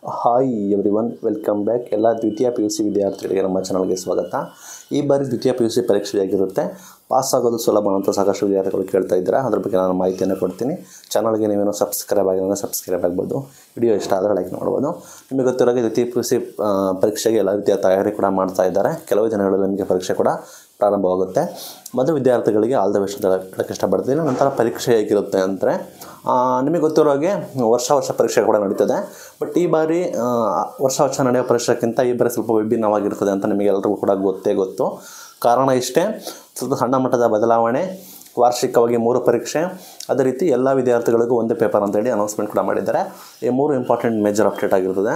hi everyone welcome back ಎಲ್ಲ ದ್ವಿತೀಯ P U C ವಿದ್ಯಾರ್ಥಿಗಳಿಗೆ ನಮ್ಮ ಚಾನಲ್ಗೆ ಸ್ವಾಗತ ಈ ಬಾರಿ ದ್ವಿತೀಯ ಪಿ ಯು ಸಿ ಪರೀಕ್ಷೆ ಹೇಗಿರುತ್ತೆ ಪಾಸ್ ಆಗೋದು ಸುಲಭ ಅಂತ ಸಾಕಷ್ಟು ವಿದ್ಯಾರ್ಥಿಗಳು ಕೇಳ್ತಾ ಇದ್ದಾರೆ ಅದ್ರ ಬಗ್ಗೆ ನಾನು ಮಾಹಿತಿಯನ್ನು ಕೊಡ್ತೀನಿ ಚಾನಲ್ಗೆ ನೀವೇನೋ ಸಬ್ಸ್ಕ್ರೈಬ್ ಆಗಿಲ್ಲ ಸಬ್ಸ್ಕ್ರೈಬ್ ಆಗ್ಬೋದು ವಿಡಿಯೋ ಇಷ್ಟ ಆದರೆ ಲೈಕ್ ಮಾಡ್ಬೋದು ನಿಮಗೆ ಗೊತ್ತಿರೋ ಹಾಗೆ ದ್ವಿತೀಯ ಪಿ ಯು ಸಿ ಪರೀಕ್ಷೆಗೆ ಎಲ್ಲ ರೀತಿಯ ತಯಾರಿ ಕೂಡ ಮಾಡ್ತಾ ಇದ್ದಾರೆ ಕೆಲವು ದಿನಗಳಲ್ಲಿ ನಿಮಗೆ ಪರೀಕ್ಷೆ ಕೂಡ ಪ್ರಾರಂಭವಾಗುತ್ತೆ ಮೊದಲು ವಿದ್ಯಾರ್ಥಿಗಳಿಗೆ ಆಲ್ ದ ಬೆಸ್ಟ್ ಅಂತ ಹೇಳಕ್ಕೆ ಇಷ್ಟಪಡ್ತೀನಿ ನಂತರ ಪರೀಕ್ಷೆ ಹೇಗಿರುತ್ತೆ ಅಂದರೆ ನಿಮಗೆ ಗೊತ್ತಿರೋ ಹಾಗೆ ವರ್ಷ ವರ್ಷ ಪರೀಕ್ಷೆ ಕೂಡ ನಡೀತದೆ ಬಟ್ ಈ ಬಾರಿ ಆ, ವರ್ಷ ವರ್ಷ ನಡೆಯೋ ಪರೀಕ್ಷೆಗಿಂತ ಈ ಬಾರಿ ಸ್ವಲ್ಪ ವಿಭಿನ್ನವಾಗಿರ್ತದೆ ಅಂತ ನಿಮಗೆ ಎಲ್ರಿಗೂ ಕೂಡ ಗೊತ್ತೇ ಗೊತ್ತು ಕಾರಣ ಇಷ್ಟೇ ಸ್ವಲ್ಪ ಸಣ್ಣ ಮಟ್ಟದ ಬದಲಾವಣೆ ವಾರ್ಷಿಕವಾಗಿ ಮೂರು ಪರೀಕ್ಷೆ ಅದೇ ರೀತಿ ಎಲ್ಲ ವಿದ್ಯಾರ್ಥಿಗಳಿಗೂ ಒಂದೇ ಪೇಪರ್ ಅಂತೇಳಿ ಅನೌನ್ಸ್ಮೆಂಟ್ ಕೂಡ ಮಾಡಿದ್ದಾರೆ ಈ ಮೂರು ಇಂಪಾರ್ಟೆಂಟ್ ಮೇಜರ್ ಅಪ್ಡೇಟ್ ಆಗಿರ್ತದೆ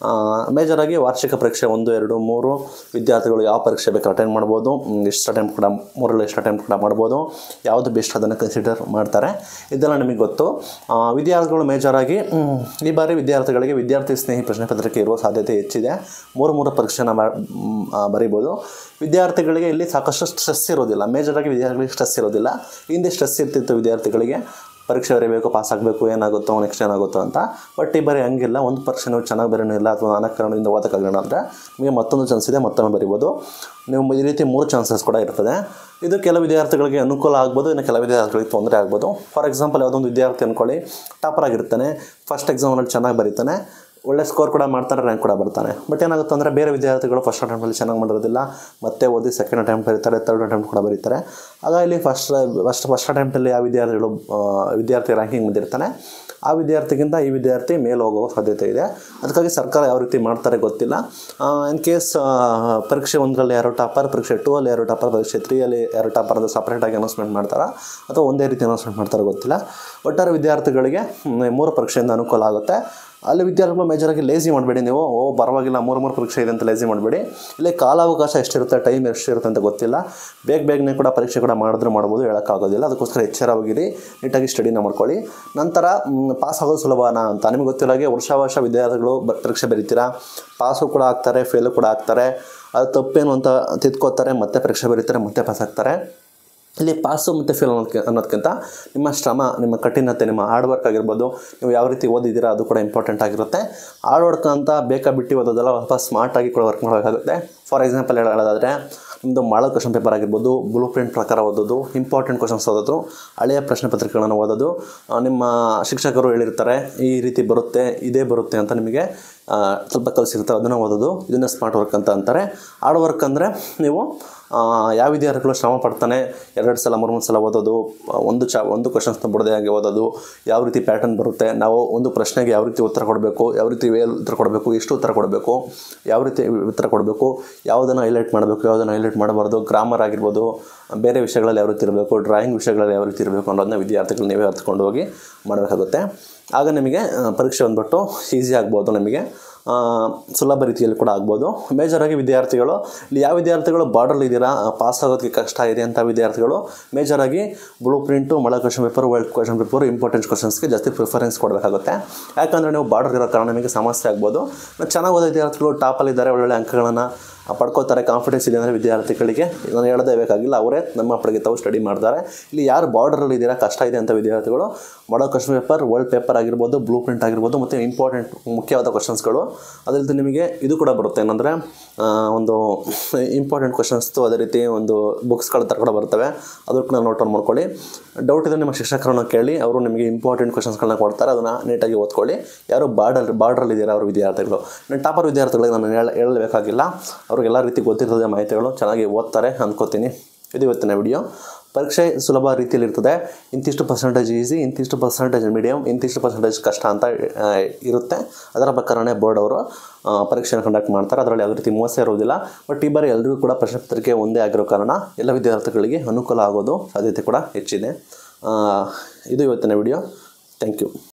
ಮೇಜರಾಗಿ ವಾರ್ಷಿಕ ಪರೀಕ್ಷೆ ಒಂದು ಎರಡು ಮೂರು ವಿದ್ಯಾರ್ಥಿಗಳು ಯಾವ ಪರೀಕ್ಷೆ ಬೇಕಾದ್ರೆ ಅಟೆಂಡ್ ಮಾಡ್ಬೋದು ಮ್, ಎಷ್ಟು ಅಟೆಂಪ್ಟ್ ಕೂಡ ಮೂರಲ್ಲಿ ಎಷ್ಟು ಅಟೆಂಪ್ಟ್ ಕೂಡ ಮಾಡ್ಬೋದು ಯಾವುದು ಬೆಸ್ಟ್ ಅದನ್ನು ಕನ್ಸಿಡರ್ ಮಾಡ್ತಾರೆ ಇದೆಲ್ಲ ನಿಮಗೆ ಗೊತ್ತು ಆ, ವಿದ್ಯಾರ್ಥಿಗಳು ಮೇಜರಾಗಿ ಮ್, ಈ ಬಾರಿ ವಿದ್ಯಾರ್ಥಿಗಳಿಗೆ ವಿದ್ಯಾರ್ಥಿ ಸ್ನೇಹಿ ಪ್ರಶ್ನೆ ಪತ್ರಿಕೆ ಇರುವ ಸಾಧ್ಯತೆ ಹೆಚ್ಚಿದೆ ಮೂರು ಮೂರು ಪರೀಕ್ಷೆನ ಮಾ- ಮ್, ಆ, ಬರೀಬೋದು ವಿದ್ಯಾರ್ಥಿಗಳಿಗೆ ಇಲ್ಲಿ ಸಾಕಷ್ಟು ಸ್ಟ್ರೆಸ್ ಇರೋದಿಲ್ಲ ಮೇಜರಾಗಿ ವಿದ್ಯಾರ್ಥಿಗಳಿಗೆ ಸ್ಟ್ರೆಸ್ ಇರೋದಿಲ್ಲ ಹಿಂದೆ ಸ್ಟ್ರೆಸ್ ಇರ್ತಿತ್ತು ವಿದ್ಯಾರ್ಥಿಗಳಿಗೆ ಪರೀಕ್ಷೆ ಬರೀಬೇಕು ಪಾಸ್ ಆಗಬೇಕು ಏನಾಗುತ್ತೋ ನೆಕ್ಸ್ಟ್ ಏನಾಗುತ್ತೋ ಅಂತ ಬಟ್ ಈ ಬಾರಿ ಹಂಗಿಲ್ಲ ಒಂದು ಪರೀಕ್ಷೆ ನೀವು ಚೆನ್ನಾಗಿ ಬರೀನಿಲ್ಲ ಅಥವಾ ನಾಲ್ಕು ಕಾರಣದಿಂದ ಓದಕ್ಕಾಗಲ್ಲ ಅಂದರೆ ನಿಮಗೆ ಮತ್ತೊಂದು ಚಾನ್ಸ್ ಇದೆ ಮತ್ತೊಮ್ಮೆ ಬರಿಬೋದು ನೀವು ಈ ರೀತಿ ಮೂರು ಚಾನ್ಸಸ್ ಕೂಡ ಇರ್ತದೆ ಇದು ಕೆಲವು ವಿದ್ಯಾರ್ಥಿಗಳಿಗೆ ಅನುಕೂಲ ಆಗ್ಬೋದು ಇನ್ನು ಕೆಲವು ವಿದ್ಯಾರ್ಥಿಗಳಿಗೆ ತೊಂದರೆ ಆಗ್ಬೋದು ಫಾರ್ ಎಕ್ಸಾಂಪಲ್ ಯಾವುದೊಂದು ವಿದ್ಯಾರ್ಥಿ ಅಂದ್ಕೊಳ್ಳಿ ಟಾಪರ್ ಆಗಿರ್ತಾನೆ ಫಸ್ಟ್ ಎಕ್ಸಾಮಲ್ಲಿ ಚೆನ್ನಾಗಿ ಬರೀತಾನೆ ಒಳ್ಳೆ ಸ್ಕೋರ್ ಕೂಡ ಮಾಡ್ತಾರೆ ರ್ಯಾಂಕ್ ಕೂಡ ಬರ್ತಾನೆ ಬಟ್ ಏನಾಗುತ್ತೆ ಅಂದರೆ ಬೇರೆ ವಿದ್ಯಾರ್ಥಿಗಳು ಫಸ್ಟ್ ಅಟೆಂಪ್ಟಲ್ಲಿ ಚೆನ್ನಾಗಿ ಮಾಡಿರೋದಿಲ್ಲ ಮತ್ತೆ ಓದಿ ಸೆಕೆಂಡ್ ಅಟೆಂಪ್ಟ್ ಬರೀತಾರೆ ತರ್ಡ್ ಅಟೆಂಪ್ಟ್ ಕೂಡ ಬರೀತಾರೆ ಆಗ ಇಲ್ಲಿ ಫಸ್ಟ್ ಫಸ್ಟ್ ಫಸ್ಟ್ ಅಟೆಂಪ್ಟಲ್ಲಿ ಯಾವ ವಿದ್ಯಾರ್ಥಿಗಳು ಆ, ವಿದ್ಯಾರ್ಥಿ ರ್ಯಾಂಕಿಂಗ್ ಬಂದಿರ್ತಾನೆ ಆ ವಿದ್ಯಾರ್ಥಿಗಿಂತ ಈ ವಿದ್ಯಾರ್ಥಿ ಮೇಲೆ ಹೋಗೋ ಸಾಧ್ಯತೆ ಇದೆ ಅದಕ್ಕಾಗಿ ಸರ್ಕಾರ ಯಾವ ರೀತಿ ಮಾಡ್ತಾರೆ ಗೊತ್ತಿಲ್ಲ ಇನ್ ಕೇಸ್ ಪರೀಕ್ಷೆ ಒಂದರಲ್ಲಿ ಯಾರು ಟಾಪರ್ ಪರೀಕ್ಷೆ ಟೂ ಅಲ್ಲಿ ಯಾರು ಟಾಪರ್ ಪರೀಕ್ಷೆ ತ್ರೀಯಲ್ಲಿ ಯಾರು ಟಾಪರ್ ಅಂತ ಸಪ್ರೇಟಾಗಿ ಅನೌನ್ಸ್ಮೆಂಟ್ ಮಾಡ್ತಾರಾ ಅಥವಾ ಒಂದೇ ರೀತಿ ಅನೌನ್ಸ್ಮೆಂಟ್ ಮಾಡ್ತಾರೋ ಗೊತ್ತಿಲ್ಲ ಒಟ್ಟಾರೆ ವಿದ್ಯಾರ್ಥಿಗಳಿಗೆ ಹ್ಮ್, ಮೂರು ಪರೀಕ್ಷೆಯಿಂದ ಅನುಕೂಲ ಆಗುತ್ತೆ ಅಲ್ಲಿ ವಿದ್ಯಾರ್ಥಿಗಳು ಮೇಜರಾಗಿ ಲೇಸಿ ಮಾಡಬೇಡಿ ನೀವು ಓ ಪರವಾಗಿಲ್ಲ ಮೂರು ಮೂರು ಪರೀಕ್ಷೆ ಇದೆ ಅಂತ ಲೇಸಿ ಮಾಡಬೇಡಿ ಇಲ್ಲಿ ಕಾಲಾವಕಾಶ ಎಷ್ಟಿರುತ್ತೆ ಟೈಮ್ ಎಷ್ಟಿರುತ್ತೆ ಅಂತ ಗೊತ್ತಿಲ್ಲ ಬೇಗ ಬೇಗನೆ ಕೂಡ ಪರೀಕ್ಷೆ ಕೂಡ ಮಾಡಿದ್ರೆ ಮಾಡ್ಬೋದು ಹೇಳೋಕ್ಕಾಗೋದಿಲ್ಲ ಅದಕ್ಕೋಸ್ಕರ ಎಚ್ಚರವಾಗಿರಿ ನೀಟಾಗಿ ಸ್ಟಡಿನ ಮಾಡ್ಕೊಳ್ಳಿ ನಂತರ ಪಾಸ್ ಆಗೋದು ಸುಲಭನಾ ಅಂತ ನಿಮಗೆ ಗೊತ್ತಿರೋ ಹಾಗೆ ವರ್ಷ ವರ್ಷ ವಿದ್ಯಾರ್ಥಿಗಳು ಬ ಪರೀಕ್ಷೆ ಬರೀತೀರಾ ಪಾಸು ಕೂಡ ಆಗ್ತಾರೆ ಫೇಲು ಕೂಡ ಆಗ್ತಾರೆ ಅದು ತಪ್ಪೇನು ಅಂತ ತಿದ್ಕೋತಾರೆ ಮತ್ತೆ ಪರೀಕ್ಷೆ ಬರೀತಾರೆ ಮತ್ತೆ ಪಾಸ್ ಆಗ್ತಾರೆ ಇಲ್ಲಿ ಪಾಸು ಮತ್ತು ಫೇಲ್ ಅನ್ನೋದಕ್ಕೆ ಅನ್ನೋದಕ್ಕಿಂತ ನಿಮ್ಮ ಶ್ರಮ ನಿಮ್ಮ ಕಠಿಣತೆ ನಿಮ್ಮ ಹಾರ್ಡ್ ವರ್ಕ್ ಆಗಿರ್ಬೋದು ನೀವು ಯಾವ ರೀತಿ ಓದಿದ್ದೀರಾ ಅದು ಕೂಡ ಇಂಪಾರ್ಟೆಂಟ್ ಆಗಿರುತ್ತೆ ಹಾರ್ಡ್ ವರ್ಕ್ ಅಂತ ಬೇಕಾ ಬಿಟ್ಟು ಓದೋದಲ್ಲ ಸ್ವಲ್ಪ ಸ್ಮಾರ್ಟಾಗಿ ಕೂಡ ವರ್ಕ್ ಮಾಡಬೇಕಾಗುತ್ತೆ ಫಾರ್ ಎಕ್ಸಾಂಪಲ್ ಹೇಳೋದಾದರೆ ನಿಮ್ಮದು ಮಾಡೋ ಕ್ವಶನ್ ಪೇಪರ್ ಆಗಿರ್ಬೋದು ಬ್ಲೂ ಪ್ರಿಂಟ್ ಪ್ರಕಾರ ಓದೋದು ಇಂಪಾರ್ಟೆಂಟ್ ಕ್ವಶನ್ಸ್ ಓದೋದು ಹಳೆಯ ಪ್ರಶ್ನೆ ಪತ್ರಿಕೆಗಳನ್ನು ಓದೋದು ಆ, ನಿಮ್ಮ ಶಿಕ್ಷಕರು ಹೇಳಿರ್ತಾರೆ ಈ ರೀತಿ ಬರುತ್ತೆ ಇದೇ ಬರುತ್ತೆ ಅಂತ ನಿಮಗೆ ಆ, ಸ್ವಲ್ಪ ಕಲಿಸಿರ್ತಾರೆ ಅದನ್ನು ಓದೋದು ಇದನ್ನು ಸ್ಮಾರ್ಟ್ ವರ್ಕ್ ಅಂತ ಅಂತಾರೆ ಹಾರ್ಡ್ ವರ್ಕ್ ಅಂದರೆ ನೀವು ಆ, ಯಾವ ವಿದ್ಯಾರ್ಥಿಗಳು ಶ್ರಮ ಪಡ್ತಾನೆ ಎರಡು ಸಲ ಮೂರು ಮೂರು ಸಲ ಓದೋದು ಆ, ಒಂದು ಚಾ ಒಂದು ಕ್ವಶನ್ಸ್ನ ಬುಡದೆ ಆಗಿ ಓದೋದು ಯಾವ ರೀತಿ ಪ್ಯಾಟರ್ನ್ ಬರುತ್ತೆ ನಾವು ಒಂದು ಪ್ರಶ್ನೆಗೆ ಯಾವ ರೀತಿ ಉತ್ತರ ಕೊಡಬೇಕು ಯಾವ ರೀತಿ ವೇಲ್ ಉತ್ತರ ಕೊಡಬೇಕು ಎಷ್ಟು ಉತ್ತರ ಕೊಡಬೇಕು ಯಾವ ರೀತಿ ಉತ್ತರ ಕೊಡಬೇಕು ಯಾವುದನ್ನು ಹೈಲೈಟ್ ಮಾಡಬೇಕು ಯಾವುದನ್ನು ಹೈಲೈಟ್ ಮಾಡಬಾರ್ದು ಗ್ರಾಮರ್ ಆಗಿರ್ಬೋದು ಬೇರೆ ವಿಷಯಗಳಲ್ಲಿ ಯಾವ ರೀತಿ ಇರಬೇಕು ಡ್ರಾಯಿಂಗ್ ವಿಷಯಗಳಲ್ಲಿ ಯಾವ ರೀತಿ ಇರಬೇಕು ಅನ್ನೋದನ್ನ ವಿದ್ಯಾರ್ಥಿಗಳು ನೀವೇ ಅರ್ಥಕೊಂಡು ಹೋಗಿ ಮಾಡಬೇಕಾಗುತ್ತೆ ಆಗ ನಿಮಗೆ ಆ, ಪರೀಕ್ಷೆ ಬಂದ್ಬಿಟ್ಟು ಈಸಿ ಆಗ್ಬೋದು ನಿಮಗೆ ಆ, ಸುಲಭ ರೀತಿಯಲ್ಲಿ ಕೂಡ ಆಗ್ಬೋದು ಮೇಜರಾಗಿ ವಿದ್ಯಾರ್ಥಿಗಳು ಇಲ್ಲಿ ಯಾವ ವಿದ್ಯಾರ್ಥಿಗಳು ಬಾರ್ಡರ್ ಇದ್ದೀರಾ ಪಾಸ್ ಆಗೋದಕ್ಕೆ ಕಷ್ಟ ಇದೆ ಅಂತ ವಿದ್ಯಾರ್ಥಿಗಳು ಮೇಜರಾಗಿ ಬ್ಲೂ ಪ್ರಿಂಟು ಮಳ question paper world question paper important ಕ್ವಶನ್ಸ್ಗೆ ಜಾಸ್ತಿ ಪ್ರಿಫರೆನ್ಸ್ ಕೊಡಬೇಕಾಗುತ್ತೆ ಯಾಕಂದರೆ ನೀವು ಬಾರ್ಡರ್ ಇರೋ ಕಾರಣ ನಿಮಗೆ ಸಮಸ್ಯೆ ಆಗ್ಬೋದು ಚೆನ್ನಾಗಿ ಓದೋ ವಿದ್ಯಾರ್ಥಿಗಳು ಟಾಪಲ್ಲಿದ್ದಾರೆ ಒಳ್ಳೊಳ್ಳೆ ಅಂಕಗಳನ್ನು ಪಡ್ಕೋತಾರೆ ಕಾನ್ಫಿಡೆನ್ಸ್ ಇದೆ ಅಂದರೆ ವಿದ್ಯಾರ್ಥಿಗಳಿಗೆ ನಾನು ಹೇಳೋದೇ ಬೇಕಾಗಿಲ್ಲ ಅವರೇ ನಮ್ಮ ಪಡೆಗೆ ತಾವು ಸ್ಟಡಿ ಮಾಡ್ತಾರೆ ಇಲ್ಲಿ ಯಾರು ಬಾರ್ಡರಲ್ಲಿ ಇದ್ದೀರಾ ಕಷ್ಟ ಇದೆ ಅಂತ ವಿದ್ಯಾರ್ಥಿಗಳು ಮಾಡೋ ಕ್ವಶನ್ ಪೇಪರ್ ವರ್ಲ್ಡ್ ಪೇಪರ್ ಆಗಿರ್ಬೋದು ಬ್ಲೂ ಪ್ರಿಂಟ್ ಆಗಿರ್ಬೋದು ಮತ್ತು ಇಂಪಾರ್ಟೆಂಟ್ ಮುಖ್ಯವಾದ ಕ್ವಶನ್ಸ್ಗಳು ಅದಲ್ಲದೆ ನಿಮಗೆ ಇದು ಕೂಡ ಬರುತ್ತೆ ಏನಂದರೆ ಒಂದು ಇಂಪಾರ್ಟೆಂಟ್ ಕ್ವಶನ್ಸ್ತು ಅದೇ ರೀತಿ ಒಂದು ಬುಕ್ಸ್ಗಳ ಥರ ಕೂಡ ಬರ್ತವೆ ಅದಕ್ಕೂ ನೋಟ್ ಡೌನ್ ಮಾಡ್ಕೊಳ್ಳಿ ಡೌಟ್ ಇದ್ದರೆ ನಿಮ್ಮ ಶಿಕ್ಷಕರನ್ನು ಕೇಳಿ ಅವರು ನಿಮಗೆ ಇಂಪಾರ್ಟೆಂಟ್ ಕ್ವಶನ್ಸ್ಗಳನ್ನ ಕೊಡ್ತಾರೆ ಅದನ್ನು ನೀಟಾಗಿ ಓದ್ಕೊಳ್ಳಿ ಯಾರು ಬಾರ್ಡರ್ ಬಾರ್ಡ್ರಲ್ಲಿ ಇದ್ದೀರಾ ಅವ್ರ ವಿದ್ಯಾರ್ಥಿಗಳು ನಾನು ಟಾಪರ್ ವಿದ್ಯಾರ್ಥಿಗಳಿಗೆ ನಾನು ಹೇಳ ಹೇಳಬೇಕಾಗಿಲ್ಲ ಅವ್ರಿಗೆಲ್ಲ ರೀತಿ ಗೊತ್ತಿರ್ತದೆ ಮಾಹಿತಿಗಳು ಚೆನ್ನಾಗಿ ಓದ್ತಾರೆ ಅಂದ್ಕೋತೀನಿ ಇದು ಇವತ್ತಿನ ವಿಡಿಯೋ ಪರೀಕ್ಷೆ ಸುಲಭ ರೀತಿಯಲ್ಲಿ ಇರ್ತದೆ ಇಂತಿಷ್ಟು ಪರ್ಸೆಂಟೇಜ್ ಈಸಿ ಇಂತಿಷ್ಟು ಪರ್ಸೆಂಟೇಜ್ ಮೀಡಿಯಮ್ ಇಂತಿಷ್ಟು ಪರ್ಸೆಂಟೇಜ್ ಕಷ್ಟ ಅಂತ ಆ, ಇರುತ್ತೆ ಅದರ ಪ್ರಕಾರನೇ ಬೋರ್ಡ್ ಅವರು ಪರೀಕ್ಷೆಯನ್ನು ಕಂಡಕ್ಟ್ ಮಾಡ್ತಾರೆ ಅದರಲ್ಲಿ ಯಾವುದೇ ರೀತಿ ಮೋಸ ಇರೋದಿಲ್ಲ ಬಟ್ ಈ ಬಾರಿ ಎಲ್ಲರಿಗೂ ಕೂಡ ಪ್ರಶ್ನೆ ಪತ್ರಿಕೆ ಒಂದೇ ಆಗಿರೋ ಕಾರಣ ಎಲ್ಲ ವಿದ್ಯಾರ್ಥಿಗಳಿಗೆ ಅನುಕೂಲ ಆಗೋದು ಸಾಧ್ಯತೆ ಕೂಡ ಹೆಚ್ಚಿದೆ ಆ, ಇದು ಇವತ್ತಿನ ವಿಡಿಯೋ ಥ್ಯಾಂಕ್ ಯು